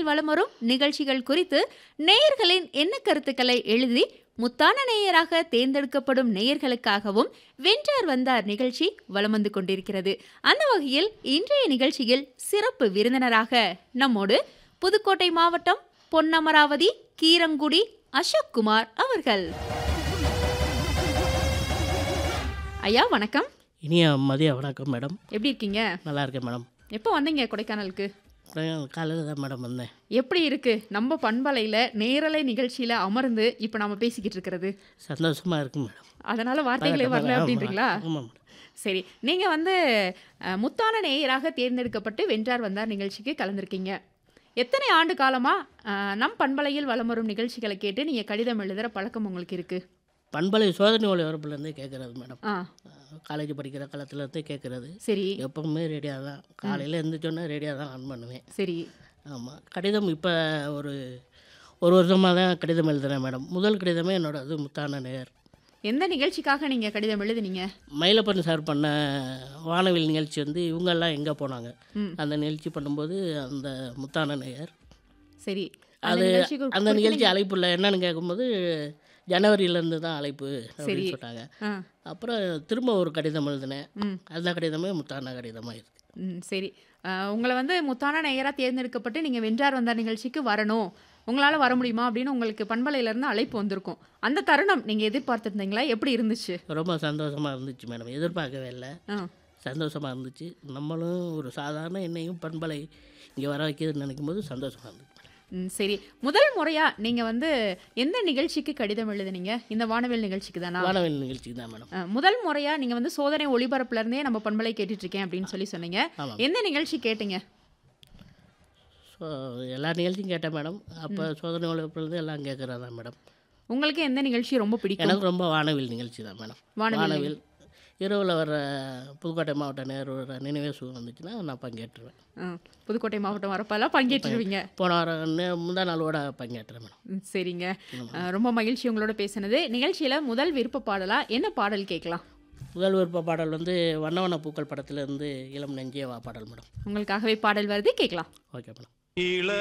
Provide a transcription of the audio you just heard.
வலம் வரும் நிகழ்ச்சிகள் குறித்து நேயர்களின் எண்ண கருத்துக்களை எழுதி முத்தான நேயராக தேர்ந்தெடுக்கப்படும் நேயர்களுக்காகவும் வென்றார் வந்தார் நிகழ்ச்சி வலம் வந்து கொண்டிருக்கிறது அந்த வகையில் இன்றைய நிகழ்ச்சியில் சிறப்பு விருந்தினராக நம்மோடு புதுக்கோட்டை மாவட்டம் பொன்னமராவதி கீரங்குடி அசோக் குமார் அவர்கள் ஐயா வணக்கம் இனிய மதிய வணக்கம் மேடம் எப்படி இருக்கீங்க நல்லா இருக்கேன் மேடம் எப்போ வந்தீங்க கொடைக்கானலுக்கு காலையில் தான் மேடம் வந்தேன் எப்படி இருக்கு நம்ம பண்பலையில நேரலை நிகழ்ச்சியில அமர்ந்து இப்ப நாம பேசிக்கிட்டு இருக்கிறது சந்தோஷமாக இருக்கு மேடம் அதனால வார்த்தைகளே வரல அப்படின்றீங்களா ஆமாம் மேடம் சரி நீங்க வந்து அஹ், முத்தான நேயராக தேர்ந்தெடுக்கப்பட்டு வென்றார் வந்தார் நிகழ்ச்சிக்கு கலந்திருக்கீங்க எத்தனை ஆண்டு காலமா அஹ், நம் பண்பலையில் வலம் வரும் நிகழ்ச்சிகளை கேட்டு நீங்க கடிதம் எழுதுற பழக்கம் உங்களுக்கு இருக்கு பண்பலை சோதனை ஒளிபரப்புலேருந்தே கேட்குறது மேடம் ஆ காலேஜ் படிக்கிற காலத்துலேருந்தே கேட்குறது சரி எப்பவுமே ரெடியாக தான் காலையில் எழுந்திரிச்சோன்னே ரெடியாக தான் ஆன் பண்ணுவேன் சரி ஆமாம் கடிதம் இப்போ ஒரு ஒரு வருஷமாக தான் கடிதம் எழுதுறேன் மேடம் முதல் கடிதமே என்னோட இது முத்தான நேர் எந்த நிகழ்ச்சிக்காக நீங்க கடிதம் எழுதுனீங்க மயிலப்பன் சார் பண்ண வானவில் நிகழ்ச்சி வந்து இவங்கெல்லாம் எங்கே போனாங்க ம். அந்த நிகழ்ச்சி பண்ணும்போது அந்த முத்தான நேயர் சரி அது நிகழ்ச்சிக்கு அந்த நிகழ்ச்சி அழைப்பு இல்லை என்னன்னு கேட்கும்போது ஜனவரியிலேருந்து தான் அழைப்பு அப்படின்னு சொன்னாங்க ஆ அப்புறம் திரும்ப ஒரு கடிதம் எழுதினேன் ம் அந்த கடிதமே முத்தான கடிதமாக இருக்கு ம் சரி அஹ், உங்களை வந்து முத்தான நேயராக தேர்ந்தெடுக்கப்பட்டு நீங்கள் வென்றார் வந்தார் நிகழ்ச்சிக்கு வரணும் உங்களால் வர முடியுமா அப்படின்னு உங்களுக்கு பண்பலையிலேருந்து அழைப்பு வந்திருக்கும் அந்த தருணம் நீங்கள் எதிர்பார்த்துருந்தீங்களா எப்படி இருந்துச்சு ரொம்ப சந்தோஷமாக இருந்துச்சு மேடம் எதிர்பார்க்கவே இல்லை ஆ சந்தோஷமாக இருந்துச்சு நம்மளும் ஒரு சாதாரண என்னையும் பண்பலை இங்கே வர வைக்கிறதுன்னு நினைக்கும் போது சந்தோஷமாக இருந்துச்சு ம் சரி முதல் முறையாக நீங்கள் வந்து எந்த நிகழ்ச்சிக்கு கடிதம் எழுதுனீங்க இந்த வானவில் நிகழ்ச்சிக்கு தானா வானவில் நிகழ்ச்சி தான் மேடம் அஹ், முதல் முறையாக நீங்கள் வந்து சோதனை ஒளிபரப்புல இருந்தே நம்ம பண்பலை கேட்டுட்டு இருக்கேன் அப்படின்னு சொல்லி சொன்னீங்க ஆமாம் எந்த நிகழ்ச்சி கேட்டீங்க ஸோ எல்லா நிகழ்ச்சியும் கேட்டேன் மேடம் அப்போ சோதனை உழைப்புலேருந்து எல்லாம் கேட்குறதா மேடம் உங்களுக்கு எந்த நிகழ்ச்சி ரொம்ப பிடிக்கும் எனக்கு ரொம்ப வானவில் நிகழ்ச்சி தான் மேடம் வானவில் வானவில் இரவில் வர புதுக்கோட்டை மாவட்ட நேரோட நினைவே சூ வந்துச்சுன்னா நான் பங்கேற்றுவேன் ஆ, புதுக்கோட்டை மாவட்டம் வரப்பெல்லாம் பங்கேற்றுருவீங்க போன வாரம் நே- முந்தா நாளோட பங்கேற்றேன் மேடம் ம், சரிங்க அஹ், ரொம்ப மகிழ்ச்சி உங்களோட பேசினது நிகழ்ச்சியில் முதல் விருப்ப பாடலா என்ன பாடல் கேட்கலாம் முதல் விருப்ப பாடல் வந்து வண்ண வண்ண பூக்கள் படத்துலேருந்து இளம் நெஞ்சே வா பாடல் மேடம் உங்களுக்காகவே பாடல் வருது கேட்கலாம் ஓகே மேடம்